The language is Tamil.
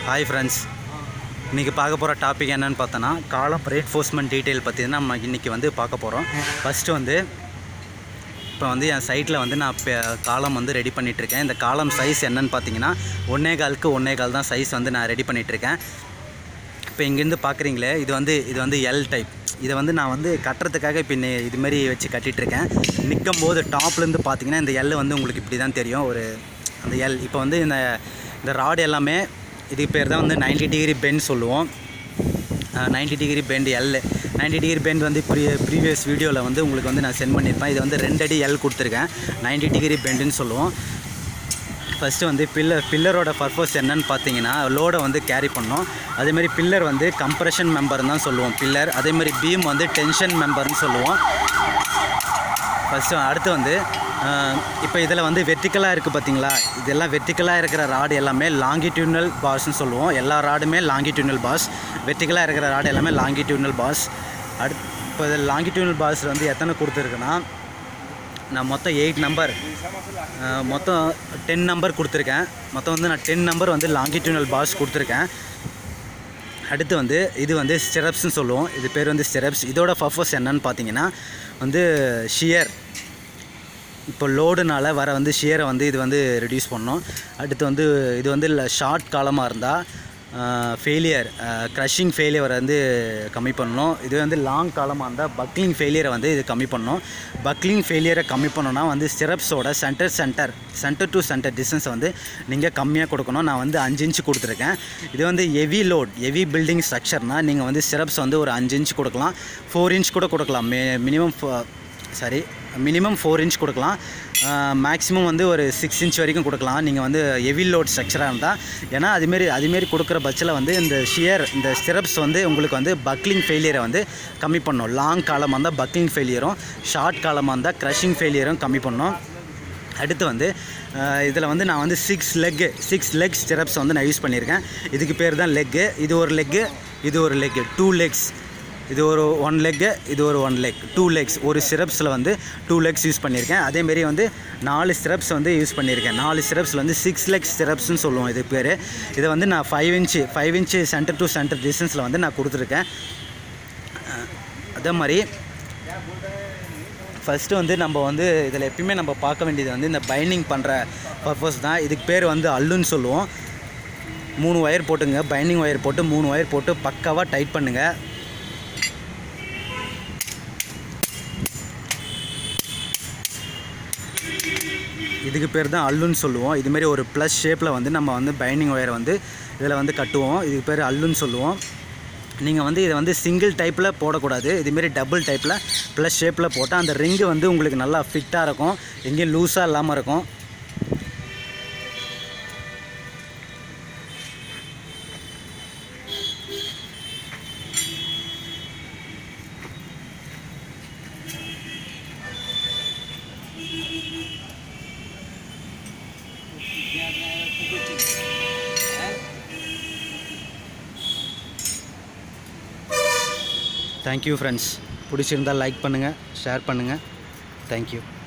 ஹாய் ஃப்ரெண்ட்ஸ் இன்றைக்கி பார்க்க போகிற டாபிக் என்னன்னு பார்த்தோன்னா காலம் ரேட்ஃபோர்ஸ்மெண்ட் டீட்டெயில் பற்றி தான் நம்ம இன்றைக்கி வந்து பார்க்க போகிறோம் ஃபஸ்ட்டு வந்து இப்போ வந்து என் சைட்டில் வந்து நான் இப்போ காலம் வந்து ரெடி பண்ணிகிட்ருக்கேன் இந்த காலம் சைஸ் என்னன்னு பார்த்தீங்கன்னா ஒன்றே காலுக்கு ஒன்றே கால் தான் சைஸ் வந்து நான் ரெடி பண்ணிகிட்ருக்கேன் இப்போ இங்கேருந்து பார்க்குறீங்களே இது வந்து இது வந்து எல் டைப் இதை வந்து நான் வந்து கட்டுறதுக்காக இப்போ இன்னி இதுமாரி வச்சு கட்டிகிட்ருக்கேன் நிற்கும் போது டாப்லேருந்து பார்த்தீங்கன்னா இந்த எல் வந்து உங்களுக்கு இப்படி தான் தெரியும் ஒரு அந்த எல் இப்போ வந்து இந்த இந்த ராடு எல்லாமே இதுக்கு பேர் தான் வந்து 90 டிகிரி பெண்ட் சொல்லுவோம் 90 degree bend L 90 degree bend வந்து ப்ரீ ப்ரீவியஸ் வீடியோவில் வந்து உங்களுக்கு வந்து நான் சென்ட் பண்ணியிருப்பேன் இது வந்து ரெண்டு அடி எல் கொடுத்துருக்கேன் 90 டிகிரி பெண்டுன்னு சொல்லுவோம் ஃபஸ்ட்டு வந்து பில்லர் பில்லரோட பர்பஸ் என்னன்னு பார்த்தீங்கன்னா லோடை வந்து கேரி பண்ணோம் அதேமாதிரி பில்லர் வந்து கம்ப்ரெஷன் மெம்பர்னு தான் சொல்லுவோம் பில்லர் அதேமாதிரி பீம் வந்து டென்ஷன் மெம்பர்னு சொல்லுவோம் ஃபஸ்ட்டு அடுத்து வந்து இப்போ இதில் வந்து வெர்டிக்கலாக இருக்குது பார்த்தீங்களா இதெல்லாம் வெர்டிக்கலாக இருக்கிற ராடு எல்லாமே லாங்கிடியூனல் பாஸ்ன்னு சொல்லுவோம் எல்லா ராடுமே லாங்கிடியூனல் பாஸ் வெர்டிக்கலாக இருக்கிற ராடு எல்லாமே லாங்கிடியூனல் பாஸ் அடுத்து இப்போ இதில் லாங்கிடியூனல் பாஸ் வந்து எத்தனை கொடுத்துருக்குன்னா நான் மொத்தம் எயிட் நம்பர் மொத்தம் டென் நம்பர் கொடுத்துருக்கேன் மொத்தம் வந்து நான் டென் நம்பர் வந்து லாங்கிடியூனல் பாஸ் கொடுத்துருக்கேன் அடுத்து வந்து இது வந்து ஸ்டெரப்ஸ்னு சொல்லுவோம் இது பேர் வந்து ஸ்டெரப்ஸ் இதோட பர்பஸ் என்னன்னு பார்த்தீங்கன்னா வந்து ஷியர் இப்போ லோடுனால வர வந்து ஷியரை வந்து இது வந்து ரெடியூஸ் பண்ணோம் அடுத்து வந்து இது வந்து ஷார்ட் காலமாக இருந்தால் ஃபெயிலியர் க்ரஷிங் ஃபெயிலியரை வந்து கம்மி பண்ணணும் இது வந்து லாங் காலமாக இருந்தால் பக்லிங் ஃபெயிலியரை வந்து இது கம்மி பண்ணணும் பக்லிங் ஃபெயிலியரை கம்மி பண்ணணும்னா வந்து ஸ்டெரப்ஸோட centre centre centre to centre டிஸ்டன்ஸை வந்து நீங்கள் கம்மியாக கொடுக்கணும் நான் வந்து அஞ்சு இன்ச்சு கொடுத்துருக்கேன் இது வந்து ஹெவி லோட் ஹெவி பில்டிங் ஸ்ட்ரக்சர்னால் நீங்கள் வந்து ஸ்டெரப்ஸ் வந்து ஒரு அஞ்சு இன்ச் கொடுக்கலாம் ஃபோர் இன்ச் கூட கொடுக்கலாம் மே minimum sorry minimum four inch கொடுக்கலாம் மேக்ஸிமம் வந்து ஒரு சிக்ஸ் இன்ச் வரைக்கும் கொடுக்கலாம் நீங்கள் வந்து ஹெவி லோட் ஸ்ட்ரக்சராக இருந்தால் ஏன்னா அதுமாரி அதுமாரி கொடுக்குற பட்சத்தில் வந்து இந்த ஷியர் இந்த ஸ்டிரப்ஸ் வந்து உங்களுக்கு வந்து பக்லிங் ஃபெயிலியரை வந்து கம்மி பண்ணும் லாங் காலமாக இருந்தால் பக்லிங் ஃபெயிலியரும் ஷார்ட் காலமாக இருந்தால் க்ரஷிங் ஃபெயிலியரும் கம்மி பண்ணும் அடுத்து வந்து இதில் வந்து நான் வந்து six leg six leg stirrups வந்து நான் யூஸ் பண்ணியிருக்கேன் இதுக்கு பேர் தான் லெக்கு இது ஒரு லெக்கு இது ஒரு லெக்கு டூ லெக்ஸ் இது ஒரு ஒன் லெக்கு இது ஒரு ஒன் லெக் டூ லெக்ஸ் ஒரு சிரப்ஸில் வந்து டூ லெக்ஸ் யூஸ் பண்ணியிருக்கேன் அதேமாரி வந்து நாலு சிரப்ஸ் வந்து யூஸ் பண்ணியிருக்கேன் நாலு சிரப்ஸில் வந்து சிக்ஸ் லெக்ஸ் சிரப்ஸ்னு சொல்லுவோம் இது பேர் இதை வந்து நான் five inch five inch centre to centre டிஸ்டன்ஸில் வந்து நான் கொடுத்துருக்கேன் அதே மாதிரி ஃபஸ்ட்டு வந்து நம்ம வந்து இதில் எப்பயுமே நம்ம பார்க்க வேண்டியது வந்து இந்த பைண்டிங் பண்ணுற பர்பஸ் தான் இதுக்கு பேர் வந்து அல்லுன்னு சொல்லுவோம் மூணு ஒயர் போட்டுங்க பைண்டிங் ஒயர் போட்டு மூணு ஒயர் போட்டு பக்காவாக டைட் பண்ணுங்கள் இதுக்கு பேர் தான் அல்லுன்னு சொல்லுவோம் இதுமாரி ஒரு ப்ளஸ் ஷேப்பில் வந்து நம்ம வந்து பைண்டிங் ஒயரை வந்து இதில் வந்து கட்டுவோம் இதுக்கு பேர் அல்லுன்னு சொல்லுவோம் நீங்கள் வந்து இதை வந்து சிங்கிள் டைப்பில் போடக்கூடாது இதுமாரி டபுள் டைப்பில் ப்ளஸ் ஷேப்பில் போட்டால் அந்த ரிங்கு வந்து உங்களுக்கு நல்லா ஃபிட்டாக இருக்கும் எங்கேயும் லூஸாக இல்லாமல் இருக்கும் தேங்க்யூ ஃப்ரெண்ட்ஸ் பிடிச்சிருந்தால் லைக் பண்ணுங்கள் ஷேர் பண்ணுங்கள் தேங்க்யூ